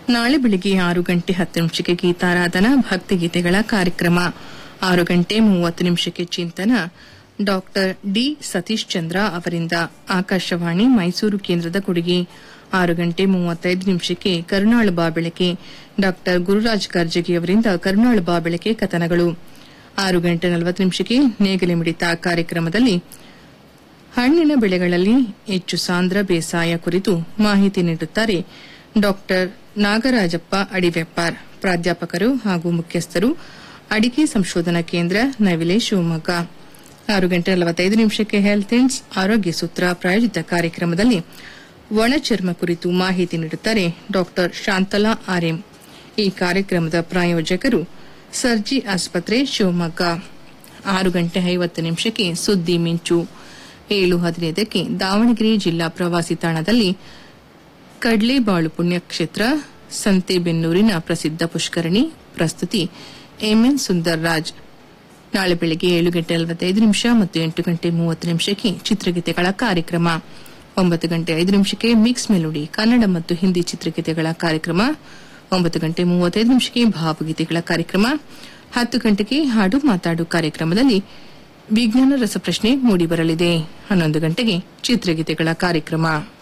ನಾಳೆ ಬೆಳಿಗ್ಗೆ ಆರು ಗಂಟೆ ಹತ್ತು ನಿಮಿಷಕ್ಕೆ ಗೀತಾರಾಧನಾ ಭಕ್ತಿಗೀತೆಗಳ ಕಾರ್ಯಕ್ರಮ ಆರು ಗಂಟೆ ಮೂವತ್ತು ನಿಮಿಷಕ್ಕೆ ಚಿಂತನ ಡಾಕ್ಟರ್ ಡಿ ಸತೀಶ್ ಚಂದ್ರ ಅವರಿಂದ ಆಕಾಶವಾಣಿ ಮೈಸೂರು ಕೇಂದ್ರದ ಕೊಡುಗೆ ಆರು ಗಂಟೆ ಮೂವತ್ತೈದು ನಿಮಿಷಕ್ಕೆ ಕರುಣಾಳು ಬಾಬೆಳಕೆ ಡಾಕ್ಟರ್ ಗುರುರಾಜ್ ಕರ್ಜಗಿ ಅವರಿಂದ ಕರುಣಾಳು ಬಾಬೆಳಕೆ ಕಥನಗಳು ಆರು ಗಂಟೆ ನಲವತ್ತು ನಿಮಿಷಕ್ಕೆ ನೇಗಲೆ ಮಿಡಿತ ಕಾರ್ಯಕ್ರಮದಲ್ಲಿ ಹಣ್ಣಿನ ಬೆಳೆಗಳಲ್ಲಿ ಹೆಚ್ಚು ಸಾಂದ್ರ ಬೇಸಾಯ ಕುರಿತು ಮಾಹಿತಿ ನೀಡುತ್ತಾರೆ ಡಾಕ್ಟರ್ ನಾಗರಾಜಪ್ಪ ಅಡಿವೆಪ್ಪಾರ್ ಪ್ರಾಧ್ಯಾಪಕರು ಹಾಗೂ ಮುಖ್ಯಸ್ಥರು ಅಡಿಕೆ ಸಂಶೋಧನಾ ಕೇಂದ್ರ ನವಿಲೆ ಶಿವಮೊಗ್ಗ ಆರು ಗಂಟೆ ನಲವತ್ತೈದು ನಿಮಿಷಕ್ಕೆ ಹೆಲ್ತ್ ಇಂಡ್ಸ್ ಆರೋಗ್ಯ ಸೂತ್ರ ಪ್ರಾಯೋಜಿತ ಕಾರ್ಯಕ್ರಮದಲ್ಲಿ ಒಣಚರ್ಮ ಕುರಿತು ಮಾಹಿತಿ ನೀಡುತ್ತಾರೆ ಡಾಕ್ಟರ್ ಶಾಂತಲಾ ಆರ್ಎಂ ಈ ಕಾರ್ಯಕ್ರಮದ ಪ್ರಾಯೋಜಕರು ಸರ್ಜಿ ಆಸ್ಪತ್ರೆ ಶಿವಮೊಗ್ಗ ಆರು ಗಂಟೆ ಐವತ್ತು ನಿಮಿಷಕ್ಕೆ ಸುದ್ದಿ ಮಿಂಚು ಏಳು ಹದಿನೈದಕ್ಕೆ ದಾವಣಗೆರೆ ಜಿಲ್ಲಾ ಪ್ರವಾಸಿ ತಾಣದಲ್ಲಿ ಕಡ್ಲೇಬಾಳು ಪುಣ್ಯಕ್ಷೇತ್ರ ಸಂತೆಬೆನ್ನೂರಿನ ಪ್ರಸಿದ್ಧ ಪುಷ್ಕರಣಿ ಪ್ರಸ್ತುತಿ ಎಂಎನ್ ಸುಂದರ್ ರಾಜ್ ನಾಳೆ ಬೆಳಗ್ಗೆ ಏಳು ಗಂಟೆ ನಲವತ್ತೈದು ನಿಮಿಷ ಮತ್ತು ಎಂಟು ಗಂಟೆ ಮೂವತ್ತು ನಿಮಿಷಕ್ಕೆ ಚಿತ್ರಗೀತೆಗಳ ಕಾರ್ಯಕ್ರಮ ಒಂಬತ್ತು ಗಂಟೆ ಐದು ನಿಮಿಷಕ್ಕೆ ಮಿಕ್ಸ್ ಮೆಲೋಡಿ ಕನ್ನಡ ಮತ್ತು ಹಿಂದಿ ಚಿತ್ರಗೀತೆಗಳ ಕಾರ್ಯಕ್ರಮ ಒಂಬತ್ತು ಗಂಟೆ ಮೂವತ್ತೈದು ನಿಮಿಷಕ್ಕೆ ಭಾವಗೀತೆಗಳ ಕಾರ್ಯಕ್ರಮ ಹತ್ತು ಗಂಟೆಗೆ ಹಾಡು ಮಾತಾಡು ಕಾರ್ಯಕ್ರಮದಲ್ಲಿ ವಿಜ್ಞಾನ ರಸಪ್ರಶ್ನೆ ಮೂಡಿಬರಲಿದೆ ಹನ್ನೊಂದು ಗಂಟೆಗೆ ಚಿತ್ರಗೀತೆಗಳ ಕಾರ್ಯಕ್ರಮ